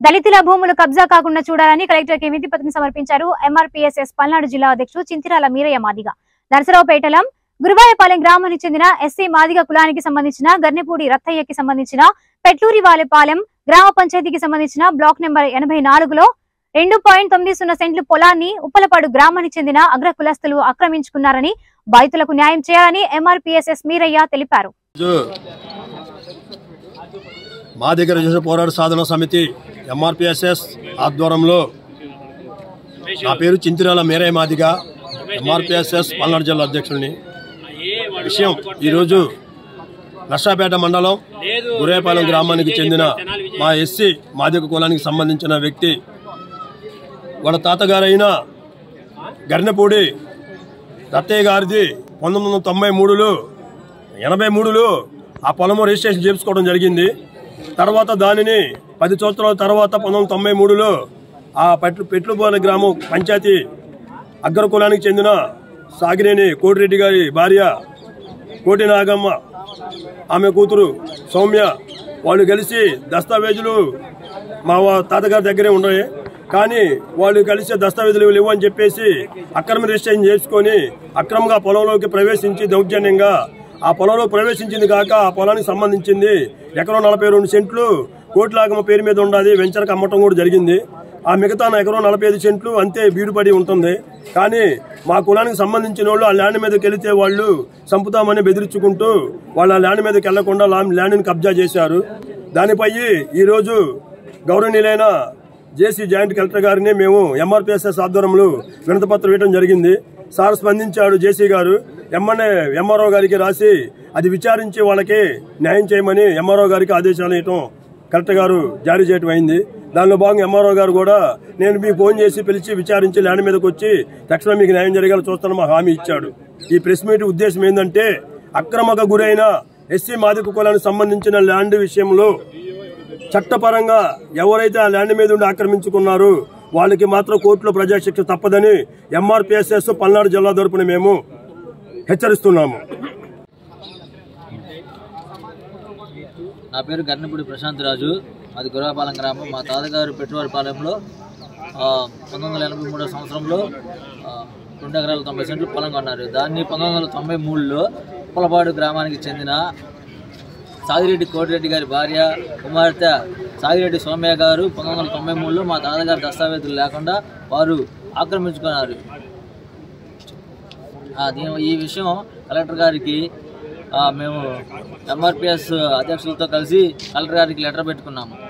దళితుల భూములు కబ్జా కాకుండా చూడాలని కలెక్టర్ కి వినతి పత్రం సమర్పించారు ఎంఆర్పీఎస్ఎస్ పల్నాడు జిల్లా అధ్యక్షుడు చింతిరాల మీరయ్య మాదిగ నరసరావుపేటలం గురువాయపాలెం గ్రామానికి చెందిన ఎస్సీ మాదిగ కులానికి సంబంధించిన గర్నెపూడి రత్తయ్యకి సంబంధించిన పెట్లూరి వాలెపాలెం గ్రామ పంచాయతీకి సంబంధించిన బ్లాక్ నెంబర్ ఎనభై నాలుగులో రెండు పాయింట్ తొమ్మిది సున్నా సెంట్లు పొలాన్ని ఉప్పలపాడు గ్రామానికి చెందిన అగ్ర కులస్తులు ఆక్రమించుకున్నారని బాధితులకు న్యాయం చేయాలని ఎంఆర్పీఎస్ఎస్ మీరయ్య తెలిపారు ఈరోజు మా దగ్గర చేసిన పోరాట సాధన సమితి ఎంఆర్పిఎస్ఎస్ ఆధ్వర్యంలో నా పేరు చింతిరాల మేరయ్య మాదిగ ఎంఆర్పిఎస్ఎస్ పల్నాడు జిల్లా అధ్యక్షుడిని విషయం ఈరోజు నర్సాపేట మండలం గురేపాలెం గ్రామానికి చెందిన మా ఎస్సీ మాదిగ కులానికి సంబంధించిన వ్యక్తి వాళ్ళ తాతగారైన గరినపూడి రత్తయ్య గారిది పంతొమ్మిది వందల తొంభై మూడులో ఎనభై మూడులో ఆ పొలము రిజిస్ట్రేషన్ చేయించుకోవడం జరిగింది తర్వాత దానిని పది సంవత్సరాల తర్వాత పంతొమ్మిది వందల తొంభై మూడులో ఆ పెట్లు పెట్లుపోని గ్రామం పంచాయతీ అగ్ర కులానికి చెందిన సాగినేని కోటిరెడ్డి గారి భార్య కోటి నాగమ్మ ఆమె కూతురు సౌమ్య వాళ్ళు కలిసి దస్తావేజులు మా వా- తాతగారి దగ్గరే ఉన్నాయి కానీ వాళ్ళు కలిసి దస్తావేజులు లేవు అని చెప్పేసి అక్రమ రిజిస్ట్రేషన్ చేసుకొని అక్రమంగా పొలంలోకి ప్రవేశించి దౌర్జన్యంగా ఆ పొలంలో ప్రవేశించింది కాక ఆ పొలానికి సంబంధించింది ఎకరం నలభై రెండు సెంట్లు కోట్లాగమ పేరు మీద ఉండాలి వెంచర్కి అమ్మటం కూడా జరిగింది ఆ మిగతా నా ఎకరం నలభై ఐదు సెంట్లు అంతే బీడుపడి ఉంటుంది కానీ మా కులానికి సంబంధించిన వాళ్ళు ఆ ల్యాండ్ మీదకి వెళితే వాళ్ళు చంపుతామని బెదిరించుకుంటూ వాళ్ళ ఆ ల్యాండ్ మీదకి వెళ్లకుండా లా- ల్యాండ్ని కబ్జా చేశారు దానిపై ఈరోజు గౌరవనీయులైన జేసీ జాయింట్ కలెక్టర్ గారిని మేము ఎంఆర్పిఎస్ఎస్ ఆధ్వర్యంలో వినతపత్రం ఇవ్వడం జరిగింది సార్ స్పందించాడు జేసీ గారు ఎమ్మెల్యే ఎంఆర్ఓ గారికి రాసి అది విచారించి వాళ్ళకి న్యాయం చేయమని ఎంఆర్ఓ గారికి ఆదేశాలు ఇవ్వటం కలెక్టర్ గారు జారీ చేయటం అయింది దానిలో భాగంగా ఎంఆర్ఓ గారు కూడా నేను మీకు ఫోన్ చేసి పిలిచి విచారించి ల్యాండ్ మీదకి వచ్చి తక్షణం మీకు న్యాయం జరిగేలా చూస్తాను మా హామీ ఇచ్చాడు ఈ ప్రెస్ మీట్ ఉద్దేశం ఏంటంటే అక్రమక గురైన ఎస్సీ మాదిక కులానికి సంబంధించిన ల్యాండ్ విషయంలో చట్టపరంగా ఎవరైతే ఆ ల్యాండ్ మీద ఉండి ఆక్రమించుకున్నారో వాళ్ళకి మాత్రం కోర్టులో ప్రజాశిక్ష తప్పదని ఎంఆర్పిఎస్ఎస్ పల్నాడు జిల్లా తరపున మేము హెచ్చరిస్తున్నాము నా పేరు గర్నపూడి ప్రశాంత్ రాజు అది గురవాపాలెం గ్రామం మా తాతగారు పెట్టువారిపాలెంలో ఆ, పంతొమ్మిది వందల ఎనభై మూడో సంవత్సరంలో ఆ, రెండు ఎకరాల తొంభై సెంట్లు పొలం కొన్నారు దాన్ని పంతొమ్మిది వందల తొంభై మూడులో పులపాడు గ్రామానికి చెందిన సాగిరెడ్డి కోటిరెడ్డి గారి భార్య కుమార్తె సాగిరెడ్డి సోమయ్య గారు పంతొమ్మిది వందల తొంభై మూడులో మా తాతగారి దస్తావేజులు లేకుండా వారు ఆక్రమించుకున్నారు ఆ, దీని ఈ విషయం కలెక్టర్ గారికి ఆ, మేము ఎంఆర్పిఎస్ అధ్యక్షులతో కలిసి కలెక్టర్ గారికి లెటర్ పెట్టుకున్నాము